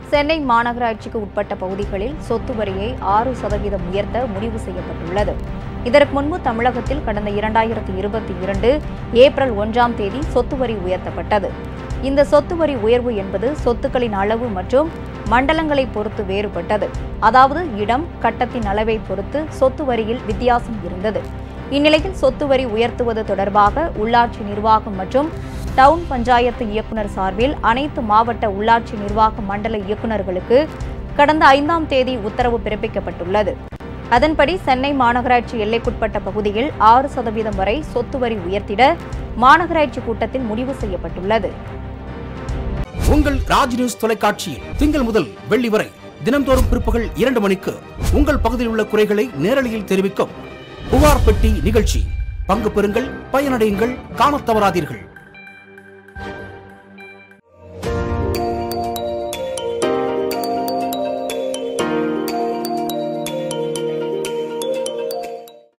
சென்னை மாநகராட்சிக்கு உட்பட்ட பகுதிகளில் சொத்து வரியை ஆறு சதவீதம் உயர்த்த முடிவு செய்யப்பட்டுள்ளது இதற்கு முன்பு தமிழகத்தில் கடந்த இரண்டாயிரத்தி இருபத்தி இரண்டு ஏப்ரல் ஒன்றாம் தேதி சொத்து வரி உயர்த்தப்பட்டது இந்த சொத்து வரி உயர்வு என்பது சொத்துக்களின் அளவு மற்றும் மண்டலங்களை பொறுத்து வேறுபட்டது அதாவது இடம் கட்டத்தின் அளவை பொறுத்து சொத்து வரியில் வித்தியாசம் இருந்தது இந்நிலையில் சொத்து வரி உயர்த்துவது தொடர்பாக உள்ளாட்சி நிர்வாகம் மற்றும் டவுன் பஞ்சாயத்து இயக்குநர் சார்பில் அனைத்து மாவட்ட உள்ளாட்சி நிர்வாக மண்டல இயக்குநர்களுக்கு கடந்த ஐந்தாம் தேதி உத்தரவு பிறப்பிக்கப்பட்டுள்ளது அதன்படி சென்னை மாநகராட்சி எல்லைக்குட்பட்ட பகுதியில் ஆறு சதவீதம் வரை சொத்து வரி உயர்த்திட மாநகராட்சி கூட்டத்தில் முடிவு செய்யப்பட்டுள்ளது உங்கள் ராஜ் நியூஸ் தொலைக்காட்சியில் திங்கள் முதல் வெள்ளி வரை தினம்தோறும் பிற்பகல் இரண்டு மணிக்கு உங்கள் பகுதியில் உள்ள குறைகளை நேரலையில் தெரிவிக்கும் புகார் பெட்டி நிகழ்ச்சி பங்கு பெறுங்கள் பயனடையுங்கள் காணத் தவறாதீர்கள்